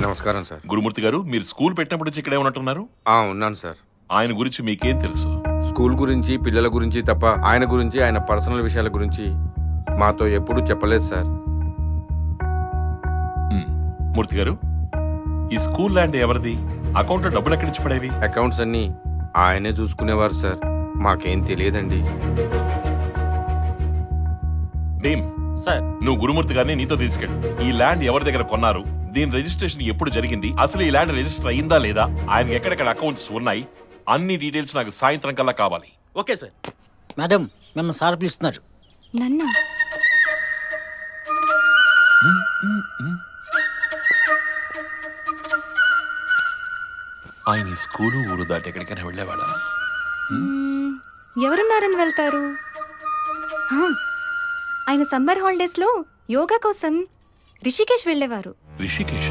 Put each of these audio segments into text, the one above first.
నమస్కారం సార్ గురుమూర్తి గారు మీరు స్కూల్ పెట్టినప్పుడు నుంచి ఇక్కడే ఉన్నట్టున్నారు ఆ ఉన్నాను సార్ ఆయన గురించి మీకేం తెలుసు స్కూల్ గురించి పిల్లల గురించి తప్ప ఆయన గురించి ఆయన పర్సనల్ విషయాల గురించి మాతో ఎప్పుడూ చెప్పలేదు సార్ మ్, మూర్తి గారు ఈ స్కూల్ ల్యాండ్ ఎవరిది అకౌంట్లో డబ్బులు ఎక్కడి నుంచి పడేవి అకౌంట్స్ అన్ని ఆయనే చూసుకునేవారు సార్ మాకేం తెలియదండి భీమ్ సార్ నువ్వు గురుమూర్తి గారిని నీతో తీసుకెళ్ళు ఈ ల్యాండ్ ఎవరి దగ్గర కొన్నారు దీని రిజిస్ట్రేషన్ ఎప్పుడు జరిగింది అసలు ఈ ల్యాండ్ రిజిస్టర్ అయిందా లేదా ఆయనకి ఎక్కడెక్కడ అకౌంట్స్ ఉన్నాయి అన్ని డీటెయిల్స్ నాకు సాయంత్రం కల్లా కావాలి ఓకే సార్ మేడం మిమ్మల్ని సార్ పిలుస్తున్నారు నన్నా ఆయన ఈ స్కూలు ఊరు దాటి ఎక్కడికైనా వెళ్ళేవాడా మ్మ్, ఎవరున్నారని వెళ్తారు హా, ఆయన సమ్మర్ హాలిడేస్ లో యోగా కోసం రిషికేష్ వెళ్ళేవారు Rishikesh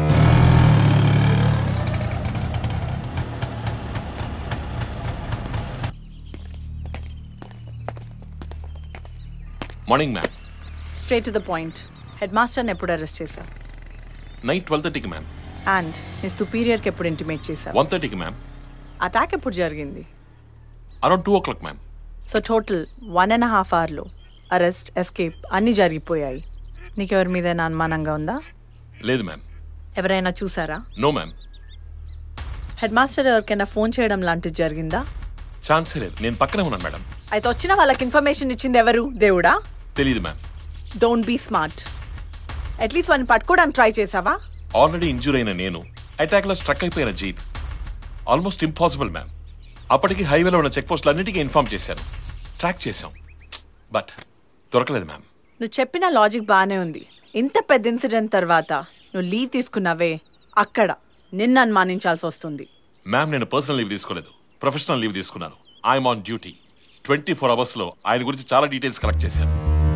morning ma'am straight to the point head మాస్టర్ని ఎప్పుడు అరెస్ట్ చేశావు నైట్ ట్వెల్వ్ థర్టీకి మ్యామ్ అండ్ నీ సుపీరియర్కి ఎప్పుడు ఇంటిమేట్ చేశావు వన్ థర్టీకి మ్యామ్ అటాక్ ఎప్పుడు జరిగింది around two o'clock ma'am so total one and half అవర్లో అరెస్ట్ ఎస్కేప్ అన్నీ జరిగిపోయాయి నీకెవరి మీదైనా అనుమానంగా ఉందా లేదు మ్యామ్ ఎవరైనా చూసారా నో మ్యామ్ హెడ్ మాస్టర్ ఎవరికైనా ఫోన్ చేయడం లాంటిది జరిగిందా ఛాన్సే లేదు నేను పక్కనే ఉన్నాను మేడం అయితే వచ్చిన వాళ్ళకి ఇన్ఫర్మేషన్ ఇచ్చింది ఎవరు దేవుడా తెలియదు ma'am don't be smart at least వాడిని పట్టుకోవడానికి ట్రై చేసావా ఆల్రెడీ ఇంజూర్ అయిన నేను అటాక్లో స్ట్రక్ అయిపోయిన జీప్ ఆల్మోస్ట్ ఇంపాసిబుల్ మ్యామ్ అప్పటికి హైవేలో ఉన్న చెక్ పోస్టులు అన్నిటికీ ఇన్ఫార్మ్ చేశాను ట్రాక్ చేశాం బట్ దొరకలేదు మ్యామ్ నువ్వు చెప్పిన లాజిక్ బాగానే ఉంది ఇంత పెద్ద ఇన్సిడెంట్ తర్వాత నువ్వు లీవ్ తీసుకున్నావే అక్కడ నిన్ను అనుమానించాల్సి వస్తుంది మ్యామ్ నేను పర్సనల్ లీవ్ తీసుకోలేదు ప్రొఫెషనల్ లీవ్ తీసుకున్నాను I'm on duty twenty four అవర్స్లో ఆయన గురించి చాలా డీటెయిల్స్ కలెక్ట్ చేశాను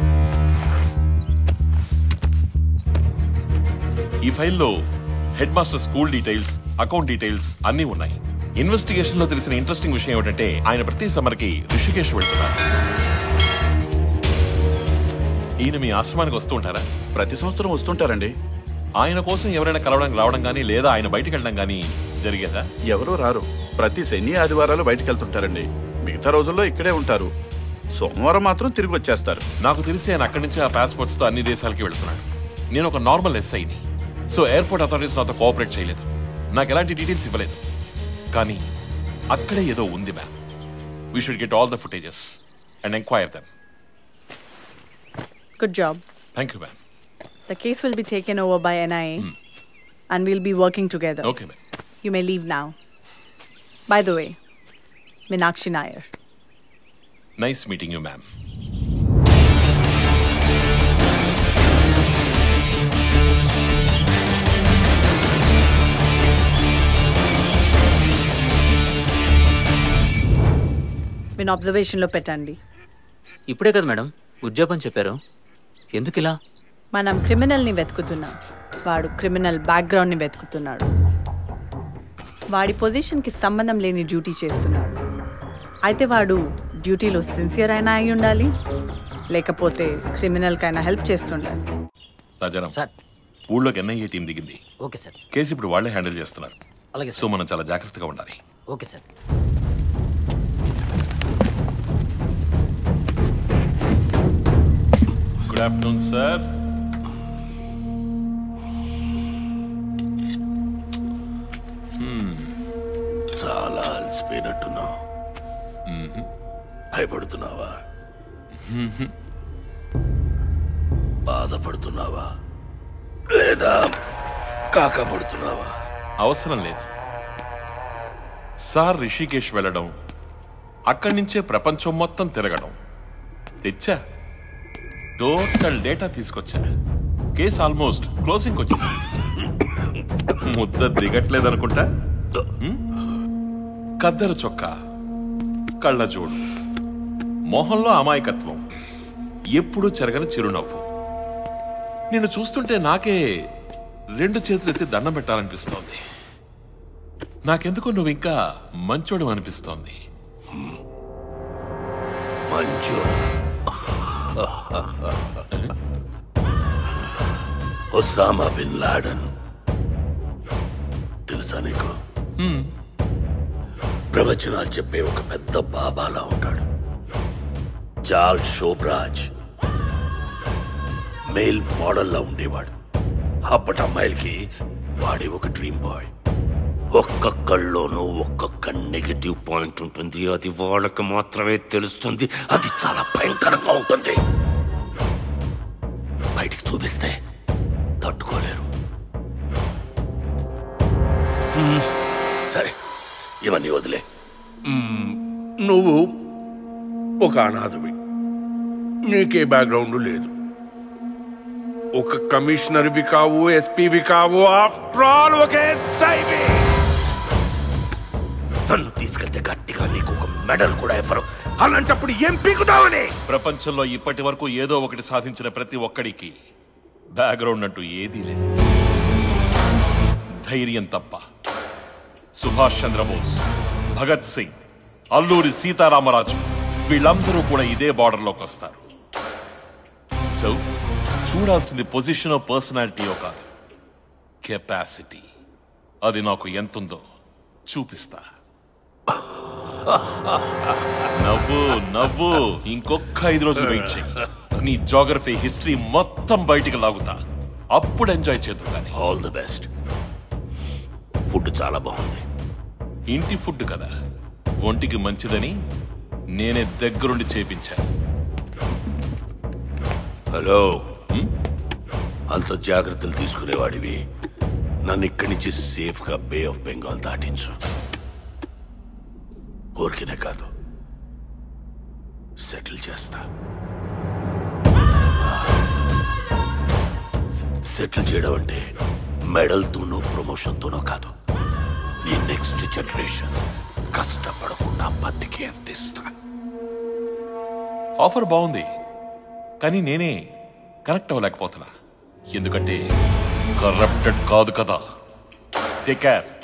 ఈ ఫైల్లో head master school details account details అన్నీ ఉన్నాయి ఇన్వెస్టిగేషన్ లో తెలిసిన ఇంట్రెస్టింగ్ విషయం ఏమిటంటే ఆయన ప్రతి సమ్మర్కి రిషికేష్ వెళ్తున్నారు ఈయన మీ ఆశ్రమానికి వస్తూ ఉంటారా ప్రతి సంవత్సరం వస్తుంటారండి ఆయన కోసం ఎవరైనా కలవడానికి రావడం కానీ లేదా ఆయన బయటికి వెళ్ళడం కానీ జరిగేదా ఎవరూ రారు ప్రతి శని ఆదివారాలు బయటికి వెళ్తుంటారండి మిగతా రోజుల్లో ఇక్కడే ఉంటారు సోమవారం మాత్రం తిరిగి వచ్చేస్తారు నాకు తెలిసి ఆయన అక్కడి నుంచి ఆ పాస్పోర్ట్స్ తో అన్ని దేశాలకి వెళ్తున్నాడు నేను ఒక నార్మల్ ఎస్ఐని సో ఎయిర్పోర్ట్ అథారిటీస్ నాతో కోఆపరేట్ చేయలేదు నాకు ఎలాంటి డీటెయిల్స్ ఇవ్వలేదు కానీ అక్కడే ఏదో ఉంది ma'am we should get all the footages and enquire them good job thank you ma'am the case will be taken over by NIA and will be working together okay ma'am you may leave now by the way Meenakshi Nair nice meeting you ma'am మీరు అబ్జర్వేషన్లో పెట్టండి ఇప్పుడే కదా madam ఉద్యోగం చెప్పారు ఎందుకు ఇలా మనం క్రిమినల్ని వెతుకుతున్నాం వాడు క్రిమినల్ బ్యాక్గ్రౌండ్ని వెతుకుతున్నాడు వాడి పొజిషన్కి సంబంధం లేని డ్యూటీ చేస్తున్నాడు అయితే వాడు డ్యూటీలో సిన్సియర్ అయినా అయి ఉండాలి లేకపోతే క్రిమినల్కైనా హెల్ప్ చేస్తుండాలి రాజారాం సార్ ఊళ్ళోకి ఎన్ఐఏ టీం దిగింది ఓకే సార్ కేసు ఇప్పుడు వాళ్ళే హ్యాండిల్ చేస్తున్నారు అలాగే సో సార్ మనం చాలా జాగ్రత్తగా ఉండాలి okay sir good afternoon sir చాలా అలసిపోయినట్టున్నావు భయపడుతున్నావా బాధపడుతున్నావా లేదా కాకపడుతున్నావా అవసరం లేదు సార్ రిషికేష్ వెళ్ళడం అక్కడి నుంచే ప్రపంచం మొత్తం తిరగడం తెచ్చా టోటల్ డేటా తీసుకొచ్చా కేసు ఆల్మోస్ట్ క్లోజింగ్ వచ్చేసి ముద్ద దిగట్లేదనుకుంటా హ్మ్? కద్దరు చొక్కా కళ్ళజోడు మొహంలో అమాయకత్వం ఎప్పుడూ చెరగని చిరునవ్వు నిన్ను చూస్తుంటే నాకే రెండు చేతులు ఎత్తి దండం పెట్టాలనిపిస్తోంది నాకెందుకు నువ్వు ఇంకా మంచోడు అనిపిస్తోంది మంచు ఒసామా బిన్ లాడన్ తెలుసా నీకు ప్రవచనాలు చెప్పే ఒక పెద్ద బాబాలా ఉంటాడు చాల్ శోభరాజ్ మెయిల్ మోడల్లా ఉండేవాడు అప్పటి అమ్మాయిలకి వాడి ఒక డ్రీమ్ బాయ్ ఒక్కొక్కళ్ళలోనూ ఒక్కొక్క నెగటివ్ పాయింట్ ఉంటుంది అది వాళ్ళకి మాత్రమే తెలుస్తుంది అది చాలా భయంకరంగా ఉంటుంది బయటికి చూపిస్తే తట్టుకోలేరు మ్మ్. సరే ఇవన్నీ వదిలే మ్మ్. నువ్వు ఒక అనాథవి నీకే బ్యాక్గ్రౌండ్ లేదు ఒక కమిషనర్వి కావు ఎస్పీవి కావు ఆఫ్టర్ ఆల్ ఒక ఎస్ఐవి నన్ను తీసుకెళ్తే గట్టిగా నీకు ఒక మెడల్ కూడా ఇవ్వరు అలాంటప్పుడు ఏం పీకుతావని ప్రపంచంలో ఇప్పటి వరకు ఏదో ఒకటి సాధించిన ప్రతి ఒక్కడికి బ్యాక్గ్రౌండ్ అంటూ ఏదీ లేదు ధైర్యం తప్ప సుభాష్ చంద్రబోస్ భగత్ సింగ్ అల్లూరి సీతారామరాజు వీళ్ళందరూ కూడా ఇదే బార్డర్లోకి వస్తారు సో చూడాల్సింది పొజిషన్ పర్సనాలిటీయో కాదు కెపాసిటీ అది నాకు ఎంతుందో చూపిస్తా నవ్వు నవ్వు ఇంకొక ఐదు రోజులు వెయిట్ చెయ్యి నీ జోగ్రఫీ హిస్టరీ మొత్తం బయటికి లాగుతా అప్పుడు ఎంజాయ్ చేద్దాం కానీ ఆల్ ది బెస్ట్ ఫుడ్ చాలా బాగుంది ఇంటి ఫుడ్ కదా ఒంటికి మంచిదని నేనే దగ్గరుండి చేపించాను హలో అంత జాగ్రత్తలు తీసుకునేవాడివి నన్ను ఇక్కడి నుంచి సేఫ్గా బే ఆఫ్ బెంగాల్ దాటించు ఊరికినే కాదు సెటిల్ చేస్తా సెటిల్ చేయడం అంటే మెడల్తోనో ప్రమోషన్తోనో కాదు నీ నెక్స్ట్ జనరేషన్స్ కష్టపడకుండా బతికి అందిస్తా ఆఫర్ బాగుంది కానీ నేనే కనెక్ట్ అవ్వలేకపోతున్నా ఎందుకంటే కరప్టెడ్ కాదు కదా టేక్ కేర్